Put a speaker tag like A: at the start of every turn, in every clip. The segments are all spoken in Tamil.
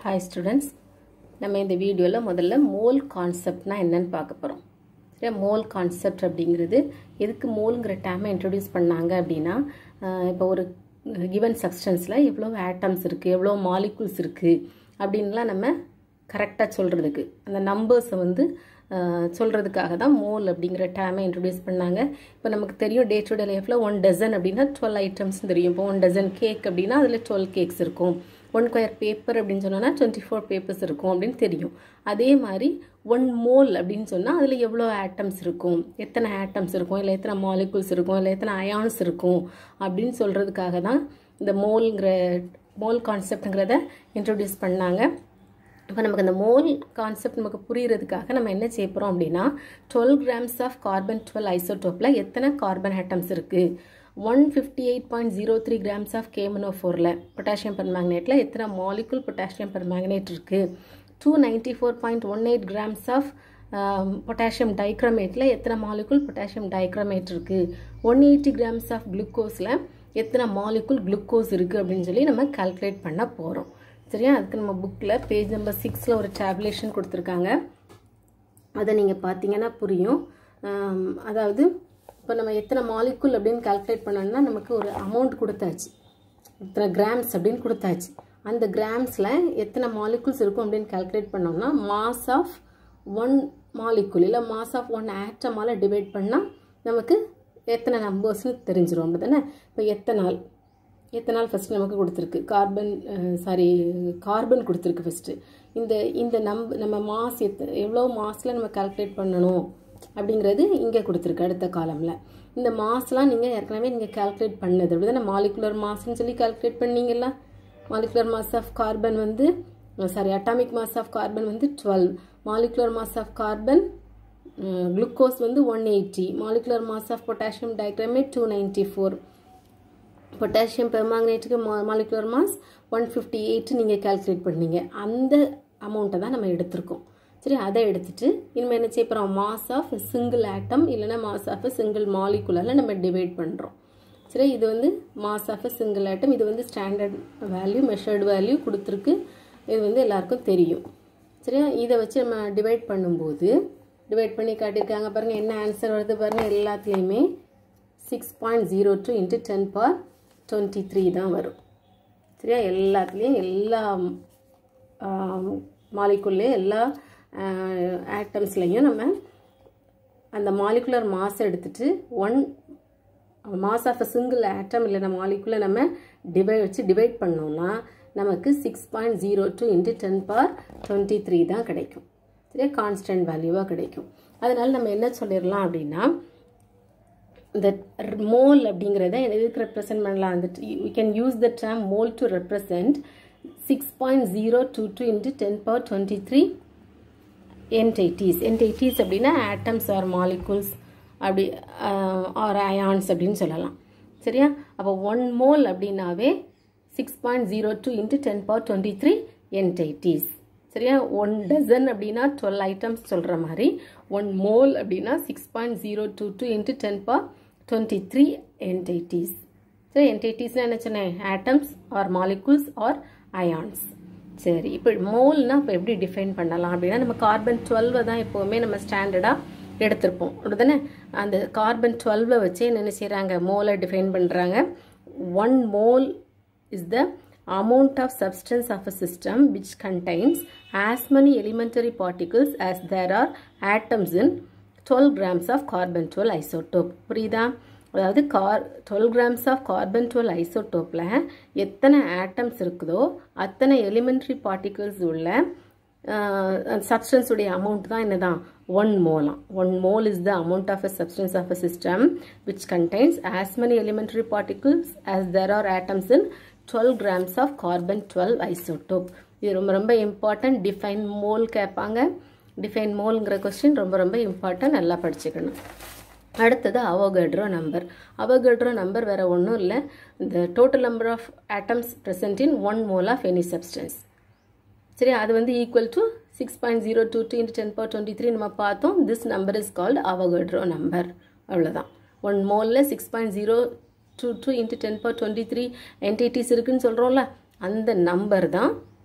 A: ஹாய் ஸ்டூடெண்ட்ஸ் நம்ம இந்த வீடியோவில் முதல்ல மோல் கான்செப்ட்னா என்னன்னு பார்க்க போகிறோம் சரியா மோல் கான்செப்ட் அப்படிங்கிறது எதுக்கு மோல்ங்கிற டேமை இன்ட்ரடியூஸ் பண்ணாங்க அப்படின்னா இப்போ ஒரு கிவன் சப்ஸ்டன்ஸில் எவ்வளோ ஆட்டம்ஸ் இருக்குது எவ்வளோ மாலிகுல்ஸ் இருக்குது அப்படின்லாம் நம்ம கரெக்டாக சொல்கிறதுக்கு அந்த நம்பர்ஸை வந்து சொல்கிறதுக்காக தான் மோல் அப்படிங்கிற டேமை இன்ட்ரடியூஸ் பண்ணாங்க இப்போ நமக்கு தெரியும் டே டு டே லைஃப்பில் ஒன் டசன் அப்படின்னா டுவெல் ஐட்டம்ஸ் தெரியும் இப்போ ஒன் டசன் கேக் அப்படின்னா அதில் டுவெல் கேக்ஸ் இருக்கும் ஒன் கொயர் பேப்பர் அப்படின்னு சொன்னோன்னா டுவெண்ட்டி ஃபோர் பேப்பர்ஸ் இருக்கும் அப்படின்னு தெரியும் அதே மாதிரி ஒன் மோல் அப்படின்னு சொன்னால் அதில் எவ்வளோ ஆட்டம்ஸ் இருக்கும் எத்தனை ஆட்டம்ஸ் இருக்கும் இல்லை எத்தனை மாலிகுல்ஸ் இருக்கும் இல்லை எத்தனை அயான்ஸ் இருக்கும் அப்படின்னு சொல்கிறதுக்காக தான் இந்த மோல்ங்கிற மோல் கான்செப்ட்ங்கிறத இன்ட்ரடியூஸ் பண்ணாங்க இப்போ நமக்கு அந்த மோல் கான்செப்ட் நமக்கு புரியறதுக்காக நம்ம என்ன செய்ய போகிறோம் அப்படின்னா twelve grams of carbon twelve ஐசோடோப்பில் எத்தனை கார்பன் ஆட்டம்ஸ் இருக்குது one fifty eight point zero three grams of கேமனோ ஃபோரில் பொட்டாசியம் பெர்மேங்கனேட்டில் எத்தனை மாலிகுல் பொட்டாசியம் பெர்மேங்கனேட் இருக்குது two ninety four point one eight grams of potassium டைக்ரமேட்டில் எத்தனை மாலிகுல் பொட்டாசியம் டைக்ரமேட் இருக்குது ஒன் எயிட்டி கிராம்ஸ் ஆஃப் குளுக்கோஸில் எத்தனை மாலிகுல் குளுக்கோஸ் இருக்குது அப்படின்னு சொல்லி நம்ம கால்குலேட் பண்ண போகிறோம் சரியா அதுக்கு நம்ம புக்கில் பேஜ் நம்பர் சிக்ஸில் ஒரு டேப்லேஷன் கொடுத்துருக்காங்க அதை நீங்கள் பார்த்தீங்கன்னா புரியும் அதாவது இப்போ நம்ம எத்தனை மாலிகுல் அப்படின்னு கால்குலேட் பண்ணோம்னா நமக்கு ஒரு அமௌண்ட் கொடுத்தாச்சு எத்தனை கிராம்ஸ் அப்படின்னு கொடுத்தாச்சு அந்த கிராம்ஸில் எத்தனை மாலிகுல்ஸ் இருக்கும் அப்படின்னு கால்குலேட் பண்ணோம்னா மாஸ் ஆஃப் ஒன் மாலிகுல் இல்லை மாஸ் ஆஃப் ஒன் ஆட்டமால் டிவைட் பண்ணால் நமக்கு எத்தனை நம்பர்ஸ்னு தெரிஞ்சிடும் அப்படி தானே இப்போ எத்தனால் எத்தனால் ஃபஸ்ட்டு நமக்கு கொடுத்துருக்கு கார்பன் சாரி கார்பன் கொடுத்துருக்கு ஃபஸ்ட்டு இந்த இந்த நம்ப நம்ம மாஸ் எத்த எவ்வளோ மாஸில் நம்ம கால்குலேட் பண்ணணும் அப்படிங்கிறது இங்கே கொடுத்துருக்கு அடுத்த காலமில் இந்த மாஸ்லாம் நீங்கள் ஏற்கனவே நீங்கள் கால்குலேட் பண்ணது அப்படி தானே மாலிகுலர் மாஸ்ன்னு சொல்லி கால்குலேட் பண்ணீங்கல்ல மாலிகுலர் மாஸ் ஆஃப் கார்பன் வந்து sorry atomic mass of carbon வந்து twelve molecular mass of carbon glucose வந்து one eighty molecular mass of potassium dichromate two ninety four potassium பெர்மாங்கனேட்டுக்கு மா molecular mass one fifty eight நீங்கள் கால்குலேட் பண்ணீங்க அந்த அமௌண்ட்டை தான் நம்ம எடுத்திருக்கோம் சரி அதை எடுத்துட்டு இனிமேல் என்ன செய்ய போகிறோம் மாஸ் ஆஃப் சிங்கிள் ஆட்டம் இல்லைன்னா மாஸ் ஆஃப் சிங்கிள் மாலிகுலால் நம்ம டிவைட் பண்ணுறோம் சரி இது வந்து மாஸ் ஆஃப் சிங்கிள் ஆட்டம் இது வந்து ஸ்டாண்டர்ட் வேல்யூ மெஷர்டு வேல்யூ கொடுத்துருக்கு இது வந்து எல்லாருக்கும் தெரியும் சரியா இதை வச்சு நம்ம டிவைட் பண்ணும்போது டிவைட் பண்ணி காட்டியிருக்காங்க பாருங்கள் என்ன ஆன்சர் வருது பாருங்கள் எல்லாத்துலேயுமே six point zero two into ten power twenty three தான் வரும் சரியா எல்லாத்துலேயும் எல்லா மாலிகுல்லையும் எல்லா ஆட்டம்ஸ்லையும் நம்ம அந்த மாலிகுலர் மாஸ் எடுத்துட்டு one mass of a single atom இல்லைன்னா மாலிகுலை நம்ம டிவைட் வச்சு டிவைட் பண்ணோம்னா நமக்கு six point zero two into ten power twenty three தான் கிடைக்கும் சரியா கான்ஸ்டன்ட் வேல்யூவாக கிடைக்கும் அதனால் நம்ம என்ன சொல்லிடலாம் அப்படின்னா இந்த மோல் அப்படிங்கிறத எதுக்கு ரெப்ரசென்ட் பண்ணலாம் அந்த we can use the term mole to represent six point zero two two into ten power twenty three entities entities அப்படின்னா ஆட்டம்ஸ் ஆர் மாலிகுல்ஸ் அப்படி ஆர் அயான்ஸ் அப்படின்னு சொல்லலாம் சரியா அப்போ ஒன் மோல் அப்படின்னாவே six point zero two into ten power twenty three entities சரியா ஒன் டசன் அப்படின்னா டுவெல் ஐட்டம்ஸ் சொல்கிற மாதிரி ஒன் மோல் அப்படின்னா six point zero two two into ten power twenty three entities சரி என்டைட்டிஸ்னால் என்ன சொன்னேன் atoms or molecules or ions சரி இப்போ மோல்னா இப்போ எப்படி டிஃபைன் பண்ணலாம் அப்படின்னா நம்ம கார்பன் டுவெல்வை தான் எப்போவுமே நம்ம ஸ்டாண்டர்டாக எடுத்திருப்போம் அப்படிதானே அந்த கார்பன் டுவெல்வை வச்சு என்ன செய்கிறாங்க மோலை டிஃபைன் பண்ணுறாங்க one mole is the amount of substance of a system which contains as many elementary particles as there are atoms in 12 grams of carbon 12 isotope புரியுதா அதாவது கார் twelve grams of carbon twelve ஐசோட்டோப்பில் எத்தனை ஆட்டம்ஸ் இருக்குதோ அத்தனை எலிமெண்ட்ரி பார்ட்டிகிள்ஸ் உள்ள சப்ஸ்டன்ஸுடைய அமௌண்ட் தான் என்னதான் ஒன் மோலாம் one mole is the amount of a substance of a system which contains as many elementary particles as there are atoms in twelve grams of carbon twelve isotope இது ரொம்ப ரொம்ப இம்பார்ட்டன்ட் டிஃபைன் மோல் கேட்பாங்க டிஃபைன் மோல்ங்கிற கொஸ்டின் ரொம்ப ரொம்ப இம்பார்ட்டன்ட் நல்லா படிச்சுக்கணும் அடுத்தது அவகட்ரோ நம்பர் அவகட்ரோ நம்பர் வேறு ஒன்றும் இல்லை இந்த total number of atoms present in one mole of any substance சரி அது வந்து equal to six point zero two two into ten power twenty three நம்ம பார்த்தோம் this number is called Avogadro number அவ்வளோதான் ஒன் மோலில் six point zero two two into ten power twenty three entities இருக்குன்னு சொல்கிறோம்ல அந்த நம்பர் தான்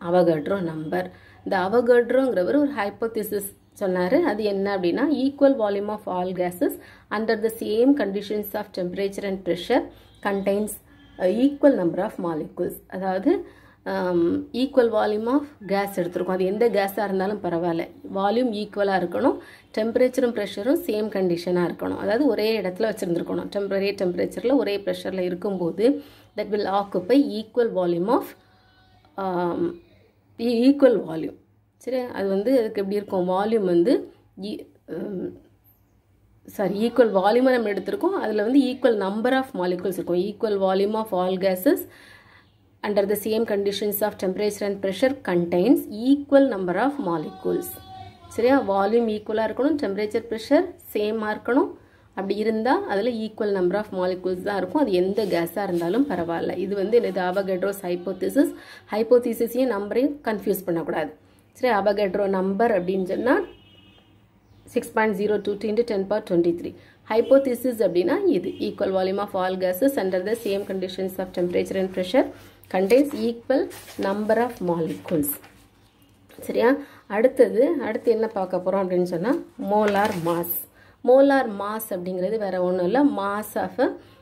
A: அவகட்ரோ நம்பர் இந்த அவகட்ரோங்கிறவர் ஒரு ஹைப்போதிசிஸ் சொன்னார் அது என்ன அப்படின்னா equal volume of all gases under the same conditions of temperature and pressure contains equal number of molecules அதாவது ஈக்குவல் வால்யூம் ஆஃப் கேஸ் எடுத்திருக்கோம் அது எந்த கேஸாக இருந்தாலும் பரவாயில்ல வால்யூம் ஈக்குவலாக இருக்கணும் டெம்பரேச்சரும் ப்ரெஷரும் சேம் கண்டிஷனாக இருக்கணும் அதாவது ஒரே இடத்துல வச்சுருந்துருக்கணும் டெம்பரரி டெம்பரேச்சரில் ஒரே ப்ரெஷரில் இருக்கும்போது that will occupy equal volume of equal volume சரி அது வந்து அதுக்கு எப்படி இருக்கும் வால்யூம் வந்து சாரி ஈக்குவல் வால்யூமை நம்ம எடுத்திருக்கோம் அதில் வந்து ஈக்குவல் நம்பர் ஆஃப் மாலிகுல்ஸ் இருக்கும் equal volume of all gases under the same conditions of temperature and pressure contains equal number of molecules சரியா வால்யூம் ஈக்குவலாக இருக்கணும் டெம்பரேச்சர் ப்ரெஷர் சேமாக இருக்கணும் அப்படி இருந்தால் அதில் ஈக்குவல் நம்பர் ஆஃப் மாலிகுல்ஸ் தான் இருக்கும் அது எந்த கேஸாக இருந்தாலும் பரவாயில்ல இது வந்து இது அபகட்ரோஸ் ஹைப்போதிசிஸ் ஹைப்போதிசிஸையும் நம்பரையும் கன்ஃபியூஸ் பண்ணக்கூடாது சரி அபகட்ரோ நம்பர் அப்படின்னு சொன்னால் six point zero two into ten power twenty three hypothesis அப்படின்னா இது equal volume of all gases under the same conditions of temperature and pressure contains equal number of molecules சரியா அடுத்தது அடுத்து என்ன பார்க்க போகிறோம் அப்படின்னு சொன்னால் மோலார் மாஸ் மோலார் மாஸ் அப்படிங்கிறது வேற ஒன்றும் இல்லை mass of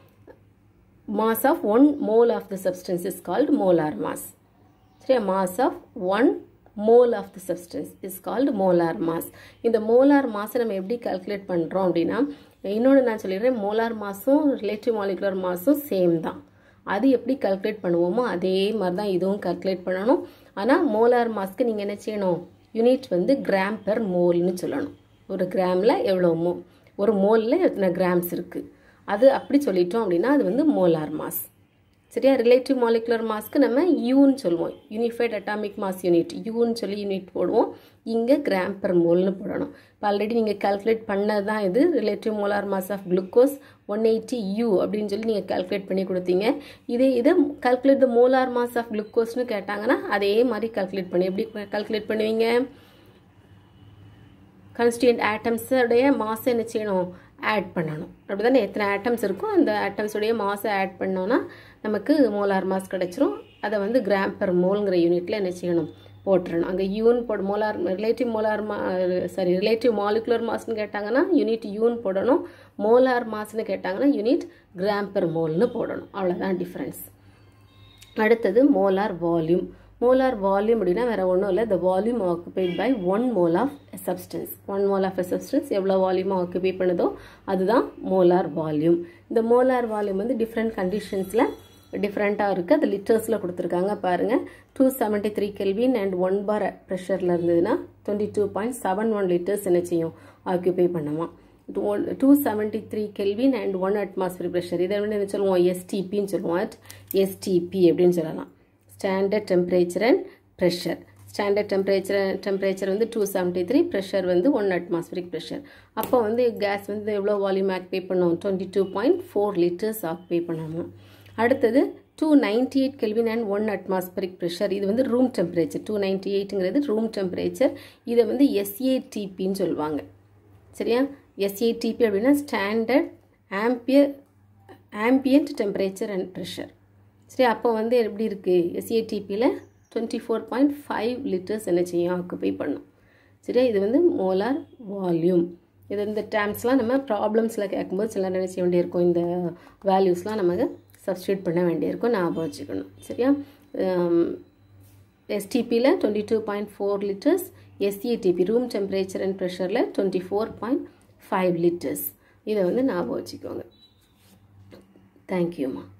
A: mass of one mole of the substance is called molar mass சரியா mass of one mole of the substance is called molar mass இந்த மோலார் மாஸை நம்ம எப்படி கால்குலேட் பண்ணுறோம் அப்படின்னா இன்னொன்று நான் சொல்லிடுறேன் மோலார் மாஸும் ரிலேட்டிவ் மாலிகுலர் மாஸும் சேம் தான் அது எப்படி கால்குலேட் பண்ணுவோமோ அதே மாதிரி தான் இதுவும் கால்குலேட் பண்ணணும் ஆனால் மோலார் மாஸ்க்கு நீங்கள் என்ன செய்யணும் யூனிட் வந்து கிராம் பெர் மோல்னு சொல்லணும் ஒரு கிராமில் எவ்வளோ மோ ஒரு மோலில் எத்தனை கிராம்ஸ் இருக்குது அது அப்படி சொல்லிட்டோம் அப்படின்னா அது வந்து மோலார் மாஸ் சரியா ரிலேட்டிவ் மாலிகுலர் மாஸ்க்கு நம்ம யூன்னு சொல்லுவோம் யூனிஃபைட் அட்டாமிக் மாஸ் யூனிட் யூன்னு சொல்லி யூனிட் போடுவோம் இங்கே கிராம் பெர் மோல்னு போடணும் இப்போ ஆல்ரெடி நீங்கள் கால்குலேட் பண்ணது தான் இது relative molar mass of glucose one eighty u அப்படின்னு சொல்லி நீங்கள் கால்குலேட் பண்ணி கொடுத்தீங்க இதே இதை calculate the molar mass of குளுக்கோஸ்னு கேட்டாங்கன்னா அதே மாதிரி கால்குலேட் பண்ணி எப்படி கால்குலேட் பண்ணுவீங்க கன்ஸ்டியூண்ட் ஆட்டம்ஸோடைய மாசை என்ன செய்யணும் ஆட் பண்ணணும் அப்படி தானே எத்தனை ஆட்டம்ஸ் இருக்கோ அந்த ஆட்டம்ஸுடைய மாசை ஆட் பண்ணோன்னா நமக்கு மோலார் மாஸ் கிடச்சிரும் அதை வந்து கிராம் பெர் மோல்ங்கிற யூனிட்டில் என்ன செய்யணும் போட்டுறணும் அங்கே யூன் போட மோலார் ரிலேட்டிவ் மோலார் மா சாரி ரிலேட்டிவ் மாலிகுலர் மாஸ்னு கேட்டாங்கன்னா யூனிட் யூன் போடணும் மோலார் மாஸ்னு கேட்டாங்கன்னா யூனிட் கிராம் பெர் மோல்னு போடணும் அவ்வளோதான் டிஃப்ரென்ஸ் அடுத்தது மோலார் வால்யூம் மோலார் வால்யூம் அப்படின்னா வேற ஒன்றும் இல்லை the volume occupied by one mole of substance one mole of substance எவ்வளோ வால்யூம் ஆக்குபை பண்ணுதோ அதுதான் மோலார் வால்யூம் இந்த மோலார் வால்யூம் வந்து டிஃப்ரெண்ட் கண்டிஷன்ஸில் டிஃப்ரெண்ட்டாக இருக்குது அது லிட்டர்ஸில் கொடுத்துருக்காங்க பாருங்கள் two seventy three kelvin and one bar ப்ரெஷரில் இருந்ததுன்னா twenty two point seven one litres என்ன செய்யும் ஆக்குபை பண்ணுமா two seventy three kelvin and one atmosphere pressure இதை வந்து என்ன சொல்லுவோம் எஸ்டிபின்னு சொல்லுவோம் அட் எஸ்டிபி அப்படின்னு சொல்லலாம் standard temperature and pressure standard temperature temperature வந்து டூ செவன்ட்டி த்ரீ ப்ரெஷர் வந்து ஒன் அட்மாஸ்பியரிக் ப்ரெஷர் அப்போ வந்து கேஸ் வந்து எவ்வளோ வால்யூம் ஆக்குபை பண்ணும் twenty two point four litres occupy பண்ணணும் அடுத்தது two ninety eight kelvin and one atmospheric pressure இது வந்து ரூம் டெம்பரேச்சர் டூ நைன்டி எயிட்டுங்கிறது ரூம் டெம்பரேச்சர் இதை வந்து எஸ்ஏடிபின்னு சொல்லுவாங்க சரியா எஸ்ஏடிபி அப்படின்னா standard ampere ambient temperature and pressure சரி அப்போ வந்து எப்படி இருக்குது எஸ்ஏடிபியில் twenty four point five litres என்ன செய்யும் ஆக்குபை பண்ணும் சரியா இது வந்து மோலார் வால்யூம் இது இந்த டேம்ஸ்லாம் நம்ம ப்ராப்ளம்ஸில் கேட்கும்போது சில நேரம் செய்ய வேண்டியிருக்கும் இந்த வேல்யூஸ்லாம் நமக்கு சப்ஸ்டியூட் பண்ண வேண்டியிருக்கும் ஞாபகம் வச்சுக்கணும் சரியா எஸ்டிபியில் twenty two point four litres SATP room temperature and ப்ரெஷரில் twenty four point five litres இதை வந்து ஞாபகம் வச்சுக்கோங்க தேங்க்யூம்மா